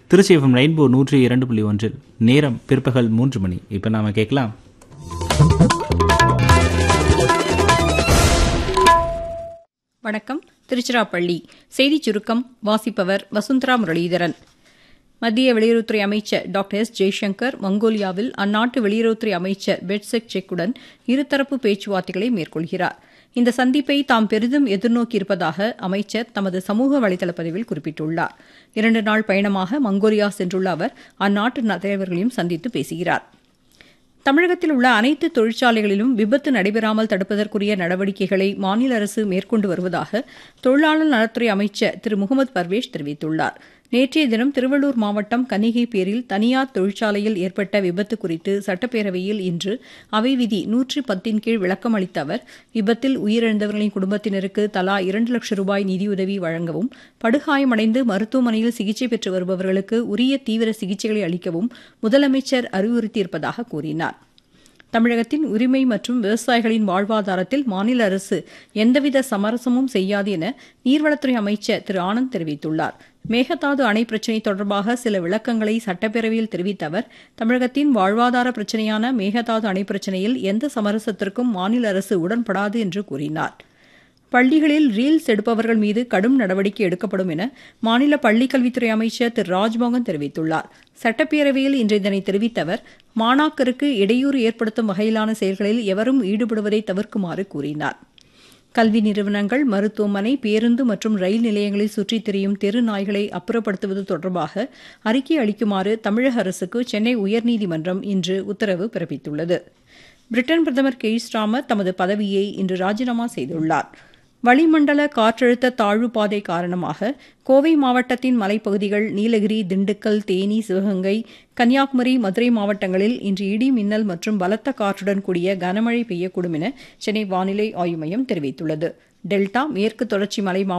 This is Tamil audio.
திருச்சி எஃப்எம் ரெயின்போ நூற்றி இரண்டு புள்ளி ஒன்றில் நேரம் பிற்பகல் மூன்று மணி இப்போ நாம கேட்கலாம் வணக்கம் திருச்சிராப்பள்ளி செய்திச் சுருக்கம் வாசிப்பவர் வசுந்தரா முரளிதரன் மத்திய வெளியுறவுத்துறை அமைச்சர் டாக்டர் எஸ் ஜெய்சங்கர் மங்கோலியாவில் அந்நாட்டு வெளியுறவுத்துறை அமைச்சர் பெட்செக் செக்குடன் இருதரப்பு பேச்சுவார்த்தைகளை மேற்கொள்கிறார் இந்த சந்திப்பை தாம் பெரிதும் எதிர்நோக்கியிருப்பதாக அமைச்சர் தமது சமூக வலைதள பதிவில் குறிப்பிட்டுள்ளார் இரண்டு நாள் பயணமாக மங்கோலியா சென்றுள்ள அவர் அந்நாட்டு தலைவர்களையும் சந்தித்து பேசுகிறார் தமிழகத்தில் உள்ள அனைத்து தொழிற்சாலைகளிலும் விபத்து நடைபெறாமல் தடுப்பதற்குரிய நடவடிக்கைகளை மாநில அரசு மேற்கொண்டு வருவதாக தொழிலாளர் நலத்துறை அமைச்சர் திரு முகமது பர்வேஷ் தெரிவித்துள்ளார் நேற்றைய தினம் திருவள்ளூர் மாவட்டம் கன்னிகை பேரில் தனியார் தொழிற்சாலையில் ஏற்பட்ட விபத்து குறித்து சட்டப்பேரவையில் இன்று அவை விதி நூற்றி பத்தின் கீழ் விளக்கம் அளித்த அவர் விபத்தில் உயிரிழந்தவர்களின் குடும்பத்தினருக்கு தலா இரண்டு லட்சம் ரூபாய் நிதியுதவி வழங்கவும் படுகாயமடைந்து மருத்துவமனையில் சிகிச்சை பெற்று வருபவர்களுக்கு உரிய தீவிர சிகிச்சைகளை அளிக்கவும் முதலமைச்சர் அறிவுறுத்தியிருப்பதாக கூறினார் தமிழகத்தின் உரிமை மற்றும் விவசாயிகளின் வாழ்வாதாரத்தில் மாநில அரசு எந்தவித சமரசமும் செய்யாது என நீர்வளத்துறை அமைச்சர் திரு ஆனந்த் தெரிவித்துள்ளார் மேகதாது அணை பிரச்சினை தொடர்பாக சில விளக்கங்களை சட்டப்பேரவையில் தெரிவித்த அவர் தமிழகத்தின் வாழ்வாதார பிரச்சினையான மேகதாது அணை பிரச்சினையில் எந்த சமரசத்திற்கும் மாநில அரசு உடன்படாது என்று கூறினார் பள்ளிகளில் ரீல்ஸ் எடுப்பவர்கள் மீது கடும் நடவடிக்கை எடுக்கப்படும் என மாநில பள்ளிக்கல்வித்துறை அமைச்சர் திரு ராஜ்மோகன் தெரிவித்துள்ளார் சட்டப்பேரவையில் இன்று இதனை தெரிவித்த அவர் மாணாக்கருக்கு இடையூறு ஏற்படுத்தும் வகையிலான செயல்களில் எவரும் ஈடுபடுவதை தவிர்க்குமாறு கூறினார் கல்வி நிறுவனங்கள் மருத்துவமனை பேருந்து மற்றும் ரயில் நிலையங்களில் சுற்றித் திரியும் தெரு நாய்களை அப்புறப்படுத்துவது தொடர்பாக அறிக்கை அளிக்குமாறு தமிழக அரசுக்கு சென்னை உயர்நீதிமன்றம் இன்று உத்தரவு பிறப்பித்துள்ளது பிரிட்டன் பிரதமர் கெய்ஸ் ராமர் தமது பதவியை இன்று ராஜினாமா செய்துள்ளார் வளிமண்டல காற்றழுத்த தாழ்வு பாதை காரணமாக கோவை மாவட்டத்தின் மலைப்பகுதிகள் நீலகிரி திண்டுக்கல் தேனி சிவகங்கை கன்னியாகுமரி மதுரை மாவட்டங்களில் இன்று இடி மின்னல் மற்றும் பலத்த காற்றுடன் கூடிய கனமழை பெய்யக்கூடும் என சென்னை வானிலை ஆய்வு மையம் தெரிவித்துள்ளது டெல்டா மேற்கு தொடர்ச்சி மலை